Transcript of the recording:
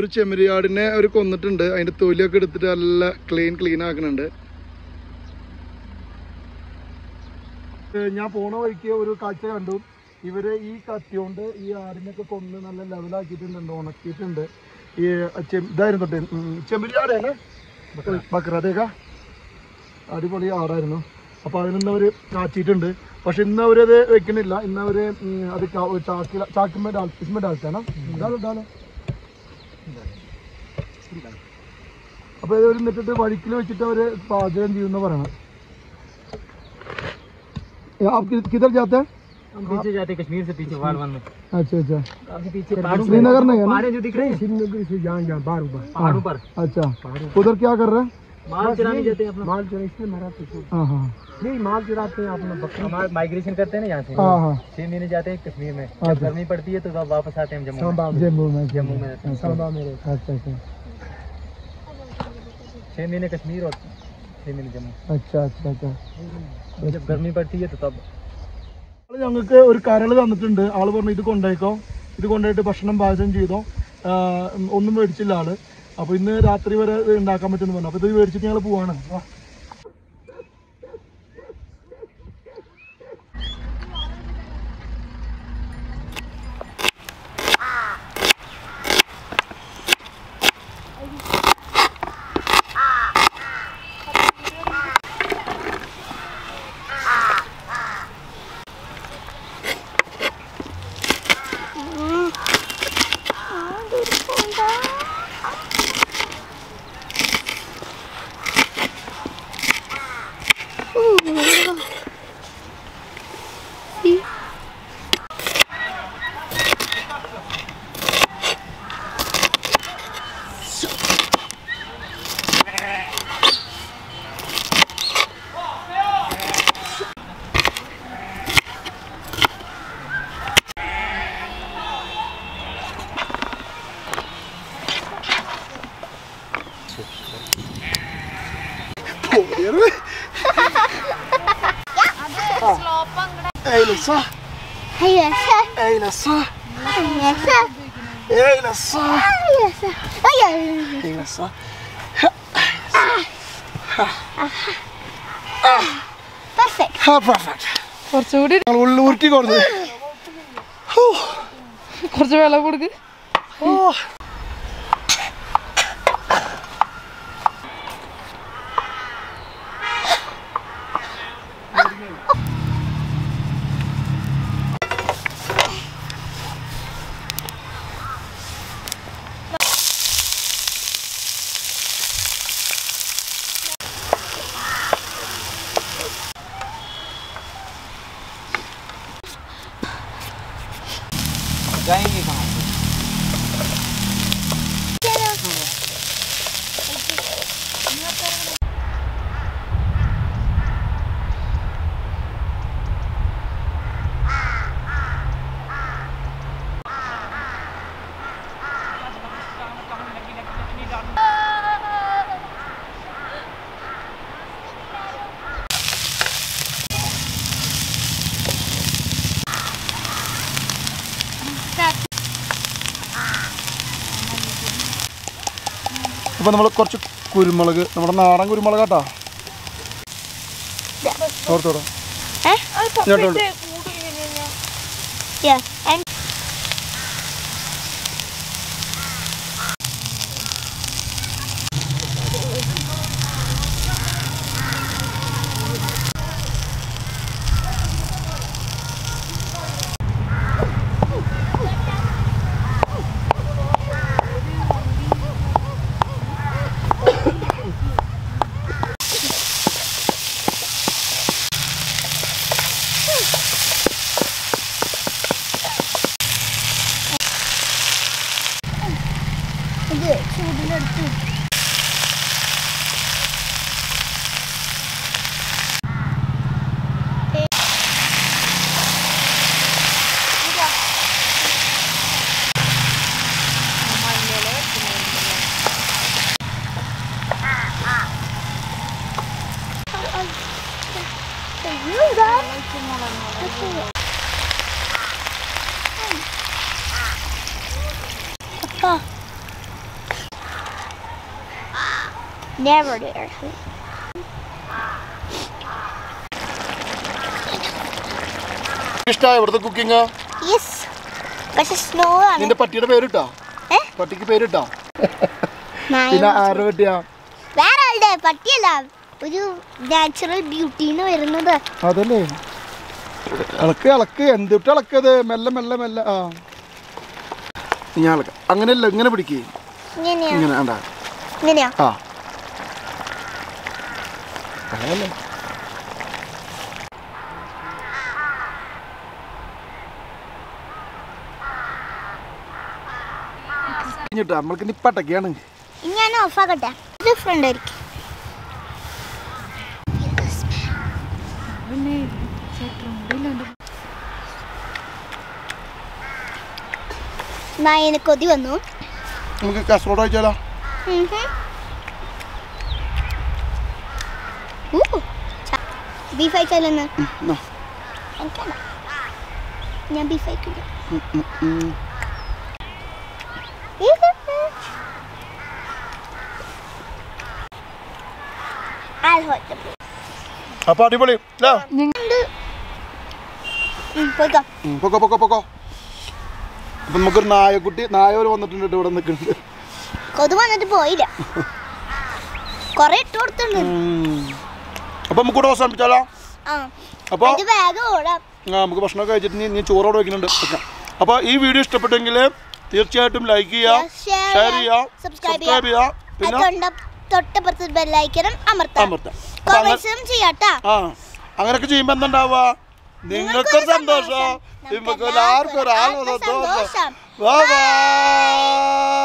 ഒരു ചെമ്മരിയാടിനെ ഒരു കൊന്നിട്ടുണ്ട് അതിന്റെ തൊലിയൊക്കെ എടുത്തിട്ട് നല്ല ക്ലീൻ ക്ലീൻ ആക്കുന്നുണ്ട് ഏഹ് ഞാൻ പോണ വഴിക്ക് ഒരു കാഴ്ച കണ്ടു ഇവര് ഈ കത്തി കൊണ്ട് ഈ ആടിനൊക്കെ കൊന്ന് നല്ല ലെവലാക്കിയിട്ടുണ്ട് ഉണക്കിയിട്ടുണ്ട് ഈ ചെ- ഇതായിരുന്നു തൊട്ട് ചെമ്മരിയാടേനെ ബക്രാതേക്ക അടിപൊളി ആടായിരുന്നു അപ്പോൾ അതിനിന്ന് അവർ കാച്ചിട്ടുണ്ട് പക്ഷെ ഇന്ന് അവരത് വെക്കണില്ല ഇന്ന് അവർ അത് ക- ചാക്കില ചാക്കുമ്പോ ഡാൽ ഇസ്മ ഡാൽത്താണോ ഡാലോ ഡാലോ അപ്പോൾ ഇത് ഒരു എന്നിട്ടിട്ട് വഴിക്കിൽ വെച്ചിട്ട് അവർ പാചകം ചെയ്യുന്ന പറയണം आप कि- किधर जाते हैं हम पीछे जाते हैं कश्मीर से पीछे वाल वन में अच्छा अच्छा काफी पीछे पहाड़ों श्रीनगर नहीं है ना पहाड़े जो दिख रहे हैं श्रीनगर से यहाँ यहाँ बार बार पहाड़ों पर अच्छा उधर क्या कर रहे हैं माल चराने जाते हैं अपना माल चोरी से मेरा पीछे हाँ हाँ नहीं माल चुराते हैं अपना बकरी हमारे माइग्रेशन करते हैं ना यहाँ से हाँ हाँ छह महीने जाते हैं कश्मीर में अच्छा। जब गर्मी पड़ती है तो तब वापस आते हैं हम जम्मू में। सांबा में जम्मू में जम्मू में रहते हैं। सांबा में रहते अच्छा अच्छा छह महीने कश्मीर और छह महीने जम्मू अच्छा अच्छा अच्छा जब गर्मी पड़ती है तो तब ആള് ഞങ്ങൾക്ക് ഒരു കരൾ തന്നിട്ടുണ്ട് ആള് പറഞ്ഞു ഇത് കൊണ്ടുപോയിക്കോ ഇത് കൊണ്ടുപോയിട്ട് ഭക്ഷണം പാചകം ചെയ്തോ ആഹ് ഉം, ഒന്നും മേടിച്ചില്ല ആള് അപ്പൊ ഇന്ന് രാത്രി വരെ ഇത് ഉണ്ടാക്കാൻ പറ്റുമെന്ന് പറഞ്ഞു അപ്പൊ ഇത് മേടിച്ചിട്ട് ഞങ്ങൾ പോവാണ് വാ. Ey Lisa, ey Lisa, ey Lisa, ey Lisa. Ah, perfect. കുറച്ചുകൂടി ഞങ്ങൾ ഉള്ളിൽ ഉരുട്ടി കൊടുത്ത് കുറച്ച് വെള്ളം കൊടുക്ക് जाएंगे कहाँ से അപ്പൊ നമ്മൾ കുറച്ച് കുരുമുളക് നമ്മുടെ നാടൻ കുരുമുളക് കേട്ടോ ഓർത്തോടോ ഇങ്ങോട്ടോട്ട് Yeah, and ഇത് ചൂടിലെടുത്ത് അപ്പാ Never there. ഇഷ്ടമായ ഇവിടുത്തെ കുക്കിംഗ് Yes. പക്ഷെ സ്നോ ആണ് നിന്റെ പട്ടിയുടെ പേരിട്ടാ ഏ? പട്ടിക്ക് പേരിട്ടാ നായ പിന്നെ ആരുടെ പറ്റിയാ വേറെ ആളുടെ പട്ടിയല്ല ഒരു നാച്ചുറൽ ബ്യൂട്ടിന്ന് വരുന്നത് അതല്ലേ ഇളക്ക് ഇളക്ക് എന്തിട്ട് ഇളക്കത് മെല്ലെ മെല്ലെ മെല്ലെ ആ ഞാൻ ഇളക്കാം അങ്ങനെയല്ല ഇങ്ങനെ പിടിക്കേ ഇങ്ങനെയാ ഇങ്ങനെ വേണ്ട ഇങ്ങനെയാ ആ അതല്ലേ കഴിഞ്ഞിട്ടാ നമ്മൾക്ക് നിപ്പട്ടൊക്കെയാണ് ഇനി ഞാൻ ഓഫാക്കട്ടെ ഡിഫറെൻ്റ് ആയിരിക്കും നായന് കൊതി വന്നു നമുക്ക് കാസർഗോഡ് കഴിച്ചാലോ ബീഫ് അയച്ചാലെന്ന് ഉം, എന്നാ. എനിക്കല്ല ഞാൻ ബീഫ് അയക്കില്ല ഉം, ഉം, ഉം. I'll hold the blue. അപ്പൊ അടിപൊളി അല്ലേ ഉം, പോയിക്കോ ഉം, പൊക്കോ പൊക്കോ പൊക്കോ അപ്പൊ നമുക്കൊരു നായക്കുട്ടി നായവര് വന്നിട്ടുണ്ട് ട്ടോ ഇവിടെ നിൽക്കുന്നുണ്ട് കൊതു വന്നിട്ട് പോയില്ല കൊറേ ഇട്ട് കൊടുത്തിട്ടുണ്ട് ഉം. അപ്പൊ നമുക്ക് ഇവിടെ അവസാനിപ്പിച്ചാലോ ആ അപ്പൊ അത് വേഗം ഓടാം ആ നമുക്ക് ഭക്ഷണമൊക്കെ കഴിച്ചിട്ട് നീ നീ ചോറോടെ വയ്ക്കുന്നുണ്ട് ഓക്കെ അപ്പോൾ ഈ വീഡിയോ ഇഷ്ടപ്പെട്ടെങ്കിൽ തീർച്ചയായിട്ടും ലൈക്ക് ചെയ്യുക Share ഷെയർ ചെയ്യുക, ചെയ്യുക subscribe സബ്സ്ക്രൈബ് ചെയ്യുക പിന്നെ തൊണ്ട തൊട്ടപ്പുറത്ത് ബെല്ലൈക്കണം അമർത്താം അമർത്താം അപ്പൊ അങ്ങനെ കോമൻസും ചെയ്യാട്ടാ ആ അങ്ങനെയൊക്കെ ചെയ്യുമ്പോൾ എന്തുണ്ടാവുക നിങ്ങൾക്കൊരു സന്തോഷം നമുക്ക് നമുക്ക് എല്ലാവർക്കും ഒരു എല്ലാവർക്കും ആത്മസന്തോഷം സന്തോഷം. Bye bye